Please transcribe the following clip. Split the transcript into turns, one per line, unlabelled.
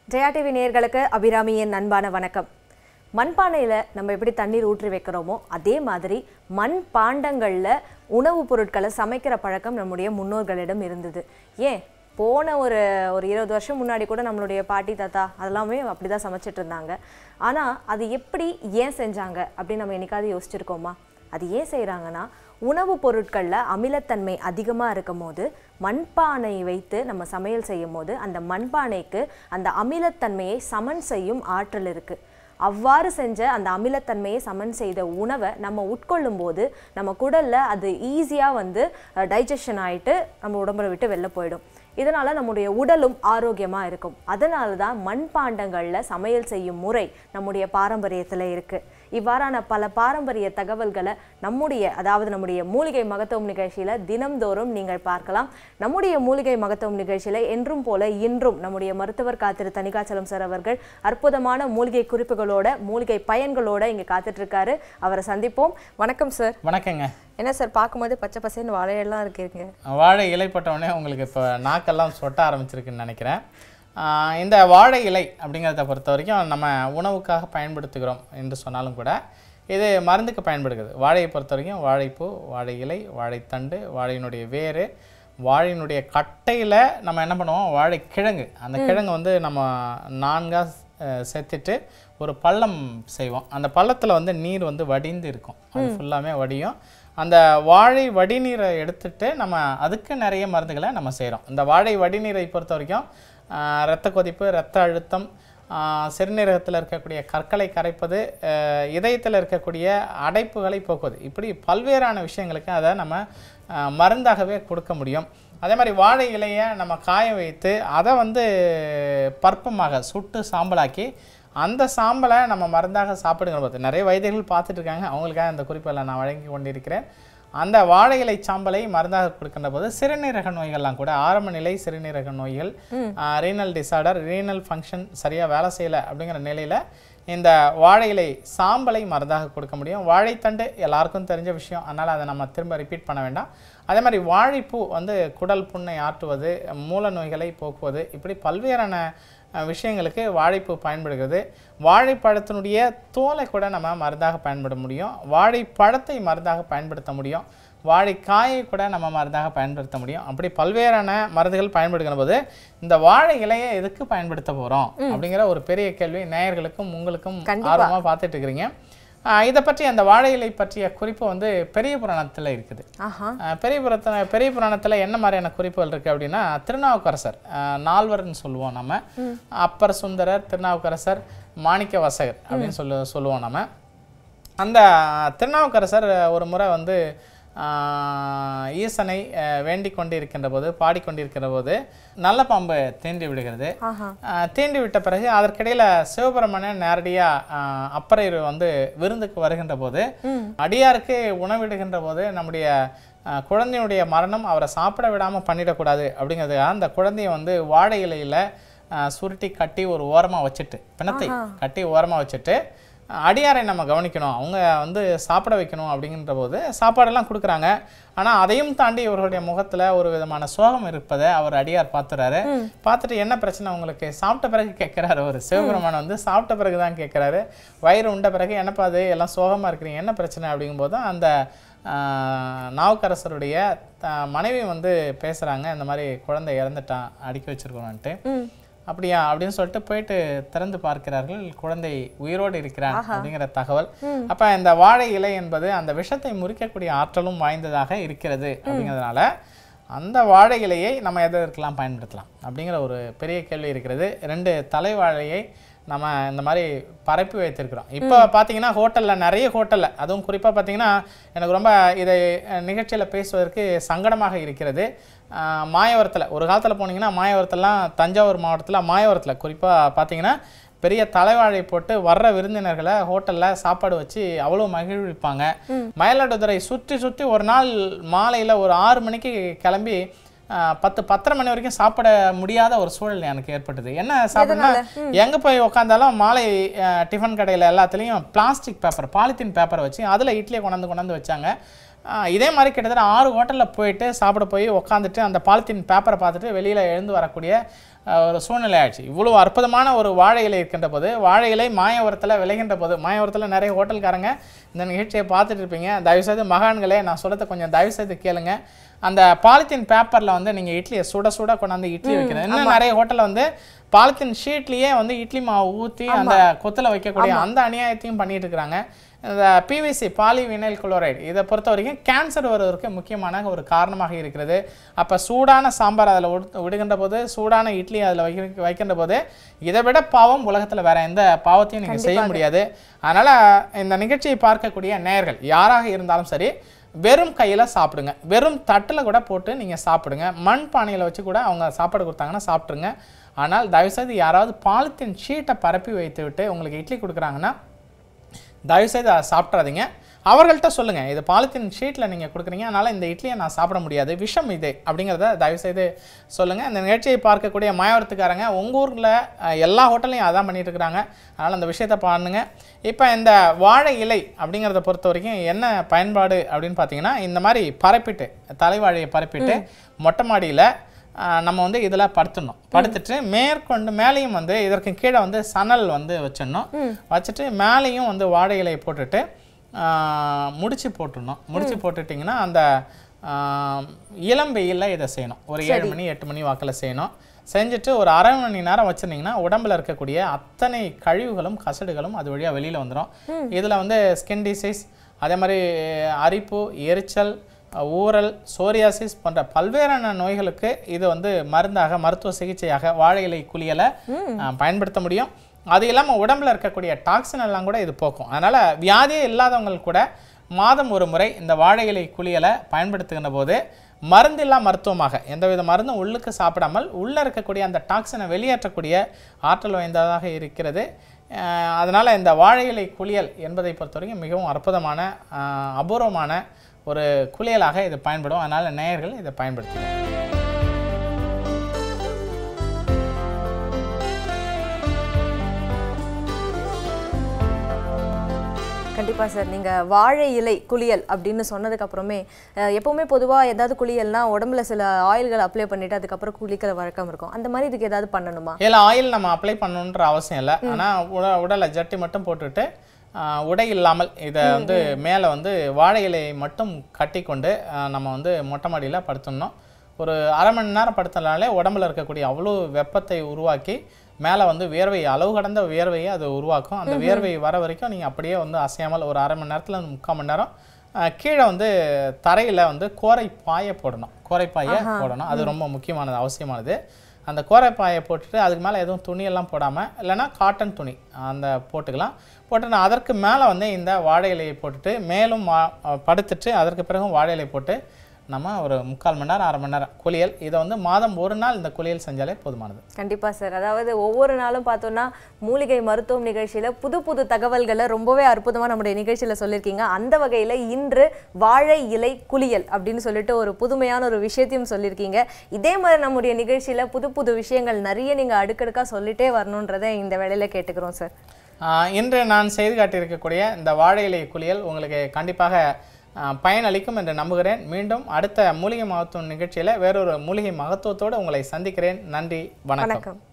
Jaya TV நேயர்களுக்கு அபிராமியின் அன்பான வணக்கம் மண்பானையில் நம்ம எப்படி தண்ணீர் ஊற்றி வைக்கிறோமோ அதே மாதிரி மண் பாண்டங்களில் உணவுப் பொருட்களை சமைக்கிற பழக்கம் நம்முடைய முன்னோர்களிடம் இருந்தது ஏன் போன ஒரு ஒரு இருபது வருஷம் முன்னாடி கூட நம்மளுடைய பாட்டி தாத்தா அதெல்லாமே அப்படி தான் சமைச்சிட்டு இருந்தாங்க ஆனால் அது எப்படி ஏன் செஞ்சாங்க அப்படின்னு நம்ம என்னைக்காவது யோசிச்சிருக்கோமா அது ஏன் செய்கிறாங்கன்னா உணவுப் பொருட்களில் அமிலத்தன்மை அதிகமாக இருக்கும் போது மண்பானை வைத்து நம்ம சமையல் செய்யும் போது அந்த மண்பானைக்கு அந்த அமிலத்தன்மையை சமன் செய்யும் ஆற்றல் இருக்குது அவ்வாறு செஞ்ச அந்த அமிலத்தன்மையை சமன் செய்த உணவை நம்ம உட்கொள்ளும் போது நம்ம குடல்ல அது ஈஸியாக வந்து டைஜஷன் ஆயிட்டு நம்ம உடம்புல விட்டு வெளில போயிடும் இதனால நம்முடைய உடலும் ஆரோக்கியமா இருக்கும் அதனால தான் மண்பாண்டங்கள்ல சமையல் செய்யும் முறை நம்முடைய பாரம்பரியத்துல இருக்கு இவ்வாறான பல பாரம்பரிய தகவல்களை நம்முடைய அதாவது நம்முடைய மூலிகை மகத்துவம் நிகழ்ச்சியில தினம்தோறும் நீங்கள் பார்க்கலாம் நம்முடைய மூலிகை மகத்துவம் நிகழ்ச்சியில என்றும் போல இன்றும் நம்முடைய மருத்துவர் காத்திரு தனிகாச்சலம் சார் அவர்கள் அற்புதமான மூலிகை குறிப்புகளோட மூலிகை பயன்களோட இங்க காத்துட்டு இருக்காரு அவரை சந்திப்போம் வணக்கம் சார்
வணக்கங்க
என்ன சார் பார்க்கும்போது பச்சை பசேன்னு வாழையெல்லாம் இருக்குங்க
வாழை இலை பட்டவுடனே உங்களுக்கு இப்போ நாக்கெல்லாம் சொட்ட ஆரம்பிச்சிருக்குன்னு நினைக்கிறேன் ஆஹ் இந்த வாழை இலை அப்படிங்கிறத பொறுத்த வரைக்கும் நம்ம உணவுக்காக பயன்படுத்துகிறோம் என்று சொன்னாலும் கூட இது மருந்துக்கு பயன்படுகிறது வாழையை பொறுத்த வரைக்கும் வாழைப்பூ வாழை இலை வாழைத்தண்டு வாழையினுடைய வேர் வாழையினுடைய கட்டையில் நம்ம என்ன பண்ணுவோம் வாழைக்கிழங்கு அந்த கிழங்கு வந்து நம்ம நான்காக சேர்த்துட்டு ஒரு பள்ளம் செய்வோம் அந்த பள்ளத்தில் வந்து நீர் வந்து வடிந்து இருக்கும் அது ஃபுல்லாமே வடியும் அந்த வாழை வடிநீரை எடுத்துட்டு நம்ம அதுக்கு நிறைய மருந்துகளை நம்ம செய்கிறோம் இந்த வாழை வடிநீரை பொறுத்த வரைக்கும் ஆஹ், இரத்த கொதிப்பு இரத்த அழுத்தம் ஆஹ், சிறுநீரகத்தில் இருக்கக்கூடிய கற்களை கரைப்பது ஆஹ், இதயத்தில் இருக்கக்கூடிய அடைப்புகளை போக்குவது இப்படி பல்வேறான விஷயங்களுக்கு அதை நம்ம ஆஹ், மருந்தாகவே கொடுக்க முடியும் அதே மாதிரி வாழை இலையை நம்ம காய வைத்து அதை வந்து பற்பமாக சுட்டு சாம்பலாக்கி அந்த சாம்பலை நம்ம மருந்தாக சாப்பிடுங்கிற போது நிறைய வைத்தியர்கள் பார்த்துட்டு இருக்காங்க அவங்களுக்காக அந்த குறிப்பெல்லாம் நான் வழங்கி கொண்டிருக்கிறேன் அந்த வாழை இலை சாம்பலை மருந்தாக கொடுக்கின்ற போது சிறுநீரக நோய்கள்லாம் கூட ஆரம்ப நிலை சிறுநீரக நோய்கள் ரீனல் டிசார்டர் ரீனல் ஃபங்க்ஷன் சரியாக வேலை செய்யலை அப்படிங்கிற நிலையில் இந்த வாழை இலை சாம்பலை மருந்தாக கொடுக்க முடியும் வாழைத்தண்டு எல்லாருக்கும் தெரிஞ்ச விஷயம் அதனால் அதை நம்ம திரும்ப ரிப்பீட் பண்ண வேண்டாம் அதே மாதிரி வாழைப்பூ வந்து குடல் புண்ணை ஆற்றுவது மூல நோய்களை போக்குவது இப்படி பல்வேறான அஹ், விஷயங்களுக்கு வாழைப்பூ பயன்படுகிறது வாழைப்பழத்தினுடைய தோலை கூட நம்ம மருந்தாக பயன்பட முடியும் வாழைப்பழத்தை மருந்தாக பயன்படுத்த முடியும் வாழைக்காயை கூட நம்ம மருந்தாக பயன்படுத்த முடியும் அப்படி பல்வேறான மருந்துகள் பயன்படுகிற போது இந்த வாழை இலையை எதுக்கு பயன்படுத்த போகிறோம் அப்படிங்கிற ஒரு பெரிய கேள்வி நேயர்களுக்கும் உங்களுக்கும்
கண்டிப்பா.
ஆர்வமாக பார்த்துட்டு இருக்கிறீங்க ஆஹ் இதை பற்றி அந்த வாழை இலை பற்றிய குறிப்பு வந்து பெரிய புராணத்தில் இருக்குது
ஆஹா
ஆஹ் பெரிய புரத்த பெரிய புராணத்தில் என்ன மாதிரியான குறிப்புகள் இருக்குது அப்படின்னா திருநாவுக்கரசர் ஆஹ் நால்வர்னு சொல்லுவோம் நம்ம அப்பர் சுந்தரர் திருநாவுக்கரசர் மாணிக்க வாசகர் அப்படின்னு சொல்லு சொல்லுவோம் நம்ம அந்த திருநாவுக்கரசர் ஒரு முறை வந்து ஆஹ், ஈசனை ஆஹ், வேண்டிக் கொண்டிருக்கின்ற போது பாடிக்கொண்டிருக்கிற போது நல்ல பாம்பு தீண்டி விடுகிறது
ஆஹா
ஆஹ், தீண்டி விட்ட பிறகு அதற்கிடையில சிவபெருமனன் நேரடியாக அப்பரையர் வந்து விருந்துக்கு வருகின்ற போது அடியாருக்கு உணவிடுகின்ற போது நம்முடைய ஆஹ், குழந்தையுடைய மரணம் அவரை சாப்பிட விடாமல் பண்ணிடக்கூடாது அப்படிங்கிறதுக்காக அந்த குழந்தைய வந்து வாழை இலையில ஆஹ், சுருட்டி கட்டி ஒரு ஓரமாக வச்சுட்டு பிணத்தை கட்டி ஓரமாக வச்சுட்டு அடியாரை நம்ம கவனிக்கணும் அவங்க வந்து சாப்பிட வைக்கணும் அப்படிங்கிற போது சாப்பாடெல்லாம் கொடுக்குறாங்க ஆனால் அதையும் தாண்டி இவர்களுடைய முகத்தில் ஒரு விதமான சோகம் இருப்பதை அவர் அடியார் பார்த்துறாரு பார்த்துட்டு என்ன பிரச்சனை உங்களுக்கு சாப்பிட்ட பிறகு கேட்குறாரு ஒரு சிவபெருமான் வந்து சாப்பிட்ட பிறகு தான் கேட்குறாரு வயிறு உண்ட பிறகு என்னப்பா அது எல்லாம் சோகமாக இருக்கிறீங்க என்ன பிரச்சனை அப்படிங்கும்போது அந்த ஆஹ், நாவுக்கரசருடைய த- மனைவி வந்து பேசுகிறாங்க இந்த மாதிரி குழந்தை இறந்துட்டான் அடுக்கி வச்சிருக்கோன்ட்டு அப்படியா அப்படின்னு சொல்லிட்டு போயிட்டு திறந்து பார்க்கிறார்கள் குழந்தை உயிரோடு இருக்கிறான் அப்படிங்கிற தகவல் அப்ப இந்த வாழை இலை என்பது அந்த விஷத்தை முறிக்கக்கூடிய ஆற்றலும் வாய்ந்ததாக இருக்கிறது அப்படிங்கிறதுனால அந்த வாழை இலையை நம்ம எதற்கெல்லாம் பயன்படுத்தலாம் அப்படிங்கிற ஒரு பெரிய கேள்வி இருக்கிறது ரெண்டு தலை வாழையை நம்ம இந்த மாதிரி பரப்பி வைத்திருக்கிறோம் இப்போ பார்த்தீங்கன்னா ஹோட்டலில் நிறைய ஹோட்டலில் அதுவும் குறிப்பாக பார்த்தீங்கன்னா எனக்கு ரொம்ப இதை நிகழ்ச்சியில் பேசுவதற்கு சங்கடமாக இருக்கிறது ஆஹ் மாயவரத்தில் ஒரு காலத்தில் போனீங்கன்னா மாயவரத்துலலாம் தஞ்சாவூர் மாவட்டத்தில் மாயவரத்தில் குறிப்பாக பார்த்தீங்கன்னா பெரிய தலைவாழை போட்டு வர்ற விருந்தினர்களை ஹோட்டலில் சாப்பாடு வச்சு அவ்வளோ மகிழ்விப்பாங்க மயிலாடுதுறை சுற்றி சுற்றி ஒரு நாள் மாலையில் ஒரு ஆறு மணிக்கு கிளம்பி ஆஹ், பத்து பத்தரை மணி வரைக்கும் சாப்பிட முடியாத ஒரு சூழல் எனக்கு ஏற்பட்டது என்ன சாப்பிட்னா எங்கே போய் உட்காந்தாலும் மாலை ஆஹ், டிஃபன் கடையில் எல்லாத்துலேயும் பிளாஸ்டிக் பேப்பர் பாலித்தீன் பேப்பரை வச்சு அதில் இட்லியை கொண்டாந்து கொண்டாந்து வச்சாங்க ஆஹ் இதே மாதிரி கிட்டத்தட்ட ஆறு ஹோட்டலில் போயிட்டு சாப்பிட போய் உட்காந்துட்டு அந்த பாலித்தீன் பேப்பரை பார்த்துட்டு வெளியில் எழுந்து வரக்கூடிய ஆஹ் ஒரு சூழ்நிலை ஆயிடுச்சு இவ்வளோ அற்புதமான ஒரு வாழை இலை இருக்கின்ற போது வாழை இலை மாயவரத்தில் விளைகின்ற போது மாயவரத்தில் நிறைய ஹோட்டல்காரங்க இந்த நிகழ்ச்சியை பார்த்துட்டு இருப்பீங்க தயவுசெய்து மகான்களே நான் சொல்கிறத கொஞ்சம் தயவுசெய்து கேளுங்க அந்த பாலித்தீன் பேப்பரில் வந்து நீங்கள் இட்லியை சுட சுட கொண்டாந்து இட்லி வைக்கிறது இன்னும் நிறைய ஹோட்டலில் வந்து பாலித்தீன் ஷீட்லேயே வந்து இட்லி மாவு ஊற்றி அந்த கொத்தில் வைக்கக்கூடிய அந்த அநியாயத்தையும் பண்ணிட்டு இருக்கிறாங்க இந்த பிவிசி பாலிவினைல் குளோரைடு இதை பொறுத்த வரைக்கும் கேன்சர் வருவதற்கு முக்கியமான ஒரு காரணமாக இருக்கிறது அப்போ சூடான சாம்பார் அதில் விடுகின்ற போது சூடான இட்லி அதில் வைக்க வைக்கின்ற போது இதை விட பாவம் உலகத்தில் வேற எந்த பாவத்தையும் நீங்கள் செய்ய முடியாது அதனால் இந்த நிகழ்ச்சியை பார்க்கக்கூடிய நேயர்கள் யாராக இருந்தாலும் சரி வெறும் கையில் சாப்பிடுங்க வெறும் தட்டில் கூட போட்டு நீங்கள் சாப்பிடுங்க மண் பானையில் வச்சு கூட அவங்க சாப்பாடு கொடுத்தாங்கன்னா சாப்பிட்ருங்க ஆனால் தயவுசெய்து யாராவது பாலித்தீன் ஷீட்டை பரப்பி வைத்து விட்டு உங்களுக்கு இட்லி கொடுக்குறாங்கன்னா தயவுசெய்து அதை சாப்பிட்றாதீங்க அவர்கள்ட்ட சொல்லுங்கள் இது பாலித்தீன் ஷீட்டில் நீங்கள் கொடுக்குறீங்க அதனால் இந்த இட்லியை நான் சாப்பிட முடியாது விஷம் இது அப்படிங்கிறத தயவுசெய்து சொல்லுங்கள் இந்த நிகழ்ச்சியை பார்க்கக்கூடிய மாயவரத்துக்காரங்க உங்கள் ஊரில் எல்லா ஹோட்டல்லையும் அதான் பண்ணிட்டு இருக்கிறாங்க அதனால் அந்த விஷயத்தை பண்ணுங்க இப்போ இந்த வாழை இலை அப்படிங்கிறத பொறுத்த வரைக்கும் என்ன பயன்பாடு அப்படின்னு பார்த்தீங்கன்னா இந்த மாதிரி பரப்பிட்டு தலைவாழையை பரப்பிட்டு மொட்டை மாடியில் ஆஹ் நம்ம வந்து இதில் படுத்துடணும் படுத்துட்டு மேற்கொண்டு மேலேயும் வந்து இதற்கு கீழே வந்து சணல் வந்து வச்சிடணும் வச்சுட்டு மேலேயும் வந்து வாழை இலையை போட்டுட்டு ஆஹ் முடிச்சு போட்டுடணும் முடிச்சு போட்டுட்டிங்கன்னா அந்த ஆஹ் இளம் வெயிலில் இதை செய்யணும் ஒரு ஏழு மணி எட்டு மணி வாக்கில் செய்யணும் செஞ்சுட்டு ஒரு அரை மணி நேரம் வச்சுருந்தீங்கன்னா உடம்புல இருக்கக்கூடிய அத்தனை கழிவுகளும் கசடுகளும் அது வழியாக வெளியில் வந்துடும் இதில் வந்து ஸ்கின் டிசீஸ் அதே மாதிரி அரிப்பு எரிச்சல் ஊறல் சோரியாசிஸ் போன்ற பல்வேறான நோய்களுக்கு இது வந்து மருந்தாக மருத்துவ சிகிச்சையாக வாழை இலை குளியலை அஹ், பயன்படுத்த முடியும் அது இல்லாமல் உடம்புல இருக்கக்கூடிய டாக்ஸின் எல்லாம் கூட இது போக்கும் அதனால் வியாதியே இல்லாதவங்க கூட மாதம் ஒரு முறை இந்த வாழை இலை குளியலை பயன்படுத்துகின்ற போது மருந்தில்லா மருத்துவமாக எந்தவித மருந்தும் உள்ளுக்கு சாப்பிடாமல் உள்ளே இருக்கக்கூடிய அந்த டாக்ஸினை வெளியேற்றக்கூடிய ஆற்றல் வாய்ந்ததாக இருக்கிறது அஹ், அதனால் இந்த வாழை இலை குளியல் என்பதை பொறுத்தவரைக்கும் மிகவும் அற்புதமான அஹ், அபூர்வமான ஒரு குளியலாக இது பயன்படும் அதனால் நேயர்கள் இதை பயன்படுத்துங்க
கண்டிப்பா சார் நீங்க வாழை இலை குளியல் அப்படின்னு சொன்னதுக்கு அப்புறமே அஹ், எப்பவுமே பொதுவா ஏதாவது குளியல்னா உடம்புல சில ஆயில்கள் அப்ளை பண்ணிட்டு அதுக்கப்புறம் குளிக்கிற வழக்கம் இருக்கும் அந்த மாதிரி இதுக்கு ஏதாவது பண்ணணுமா
இதில் ஆயில் நம்ம அப்ளை பண்ணணுன்ற அவசியம் இல்லை ஆனால் உட உடலை ஜட்டி மட்டும் போட்டுட்டு ஆஹ், உடை இல்லாமல் இதை வந்து மேலே வந்து வாழை இலையை மட்டும் கட்டி கொண்டு ஆஹ், நம்ம வந்து மொட்டை மாடியில் படுத்துடணும் ஒரு அரை மணி நேரம் படுத்தனாலே உடம்புல இருக்கக்கூடிய அவ்வளோ வெப்பத்தை உருவாக்கி மேலே வந்து வியர்வை அளவு கடந்த வியர்வையை அது உருவாக்கும் அந்த வியர்வை வர வரைக்கும் நீங்கள் அப்படியே வந்து அசையாமல் ஒரு அரை மணி நேரத்தில் முக்கால் மணி நேரம் ஆஹ், கீழே வந்து தரையில் வந்து கோரை பாயை போடணும் கோரை பாயை போடணும் அது ரொம்ப முக்கியமானது அவசியமானது அந்த கோரைப்பாயை போட்டுட்டு அதுக்கு மேலே எதுவும் துணியெல்லாம் போடாமல் இல்லைன்னா காட்டன் துணி அந்த போட்டுக்கலாம் போட்டு நான் அதற்கு மேலே வந்து இந்த வாழை இலையை போட்டுட்டு மேலும் வா- படுத்துட்டு அதற்கு பிறகும் வாழை இலை போட்டு நம்ம ஒரு முக்கால் மணி நேரம் அரை மணி நேரம் குளியல் இதை வந்து மாதம் ஒரு நாள் இந்த குளியல் செஞ்சாலே போதுமானது
கண்டிப்பா சார் அதாவது ஒவ்வொரு நாளும் பார்த்தோம்னா மூலிகை மருத்துவம் நிகழ்ச்சியில புது புது தகவல்களை ரொம்பவே அற்புதமா நம்முடைய நிகழ்ச்சியில சொல்லியிருக்கீங்க அந்த வகையில இன்று வாழை இலை குளியல் அப்படின்னு சொல்லிட்டு ஒரு புதுமையான ஒரு விஷயத்தையும் சொல்லியிருக்கீங்க இதே மாதிரி நம்முடைய நிகழ்ச்சியில புது புது விஷயங்கள் நிறைய நீங்க அடுக்கடுக்கா சொல்லிட்டே வரணுன்றதை இந்த வேளையில கேட்டுக்கிறோம் சார்
ஆஹ் இன்று நான் செய்து காட்டியிருக்கக்கூடிய இந்த வாழை இலை குளியல் உங்களுக்கு கண்டிப்பாக ஆஹ் பயனளிக்கும் என்று நம்புகிறேன் மீண்டும் அடுத்த மூலிகை மகத்துவம் நிகழ்ச்சியில் வேறொரு மூலிகை மகத்துவத்தோடு உங்களை சந்திக்கிறேன் நன்றி வணக்கம்
வணக்கம்